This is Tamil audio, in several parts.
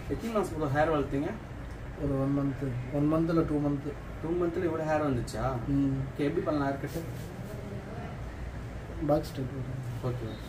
எத்தனை மாதம் ப்ரோ ஹேர் வளர்த்தீங்க ஒரு ஒன் மந்த்து ஒன் மந்த் இல்லை டூ மந்த்து டூ மந்த்தில் இவ்வளோ ஹேர் வந்துச்சா ம் ஓகே எப்படி பண்ணலாம் hair cut back step okay okay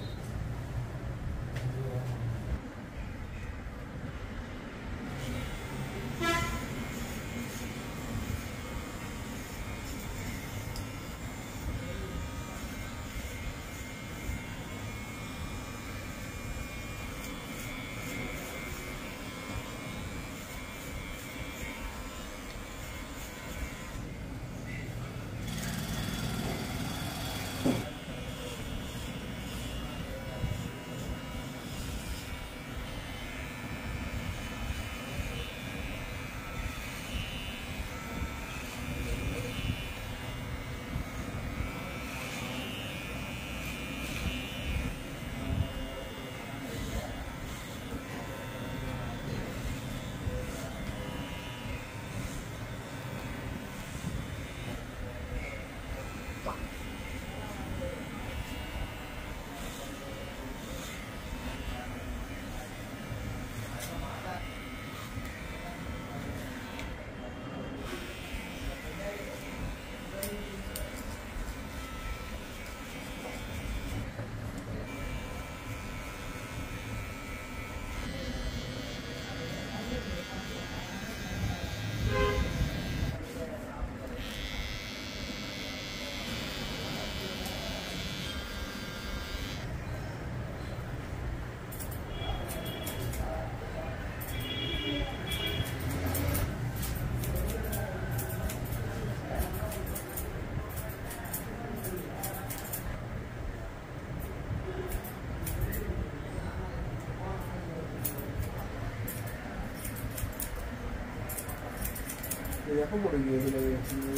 இது எப்போ போடுங்க இதில்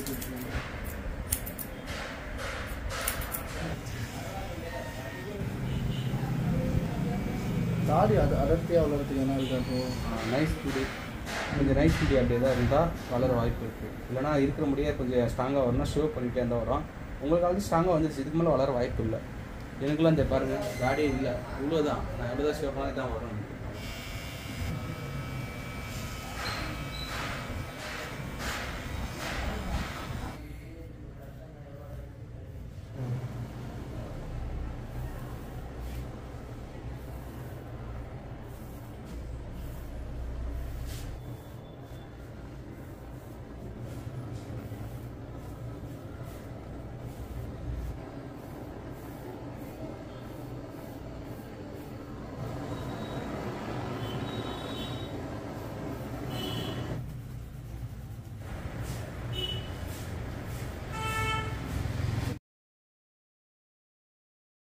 தாடி அது அடர்த்தியாக வளர்றதுக்கு என்ன இருக்கா ப்ரோ நைஸ் முடி கொஞ்சம் நைஸ் முடி அப்படியே தான் இருந்தால் வளர வாய்ப்பு இருக்குது இல்லைனா இருக்கிற முடியே கொஞ்சம் ஸ்ட்ராங்காக வரணும் ஷோ பண்ணிகிட்டே இருந்தால் வரும் உங்களுக்கு ஆல்ரெடி ஸ்ட்ராங்காக வந்துருச்சு இதுக்கு மேலே வளர வாய்ப்பு இல்லை எனக்குலாம் இந்த பாருங்கள் தாடியே இல்லை இவ்வளோ தான் நான் எவ்வளோ தான் ஷோ பண்ணி தான் வரும்